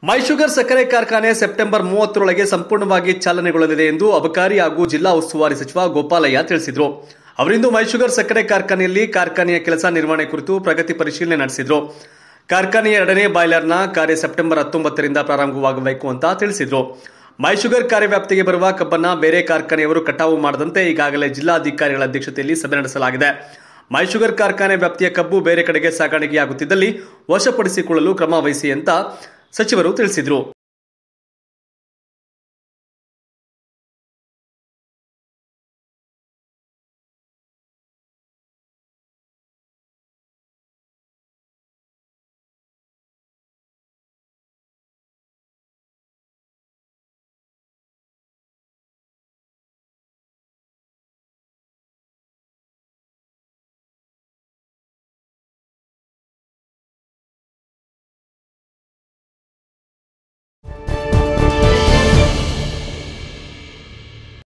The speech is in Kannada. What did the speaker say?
ಮೈಶುಗರ್ ಸಕ್ಕರೆ ಕಾರ್ಖಾನೆ ಸೆಪ್ಟೆಂಬರ್ ಮೂವತ್ತರೊಳಗೆ ಸಂಪೂರ್ಣವಾಗಿ ಚಾಲನೆಗೊಳ್ಳಲಿದೆ ಎಂದು ಅಬಕಾರಿ ಹಾಗೂ ಜಿಲ್ಲಾ ಉಸ್ತುವಾರಿ ಸಚಿವ ಗೋಪಾಲಯ್ಯ ತಿಳಿಸಿದರು ಅವರಿಂದು ಮೈಶುಗರ್ ಸಕ್ಕರೆ ಕಾರ್ಖಾನೆಯಲ್ಲಿ ಕಾರ್ಖಾನೆಯ ಕೆಲಸ ನಿರ್ವಹಣೆ ಕುರಿತು ಪ್ರಗತಿ ಪರಿಶೀಲನೆ ನಡೆಸಿದರು ಕಾರ್ಖಾನೆಯ ಎರಡನೇ ಬಾಯ್ಲರ್ನ ಕಾರ್ಯ ಸೆಪ್ಟೆಂಬರ್ ಹತ್ತೊಂಬತ್ತರಿಂದ ಪ್ರಾರಂಭವಾಗಬೇಕು ಅಂತ ತಿಳಿಸಿದರು ಮೈಶುಗರ್ ಕಾರ್ಯವ್ಯಾಪ್ತಿಗೆ ಬರುವ ಕಬ್ಬನ್ನ ಬೇರೆ ಕಾರ್ಖಾನೆಯವರು ಕಟಾವು ಮಾಡದಂತೆ ಈಗಾಗಲೇ ಜಿಲ್ಲಾಧಿಕಾರಿಗಳ ಅಧ್ಯಕ್ಷತೆಯಲ್ಲಿ ಸಭೆ ನಡೆಸಲಾಗಿದೆ ಮೈಶುಗರ್ ಕಾರ್ಖಾನೆ ವ್ಯಾಪ್ತಿಯ ಕಬ್ಬು ಬೇರೆ ಕಡೆಗೆ ಸಾಗಾಣಿಕೆಯಾಗುತ್ತಿದ್ದಲ್ಲಿ ವಶಪಡಿಸಿಕೊಳ್ಳಲು ಕ್ರಮ ವಹಿಸಿ ಅಂತ ಸಚಿವರು ತಿಳಿಸಿದರು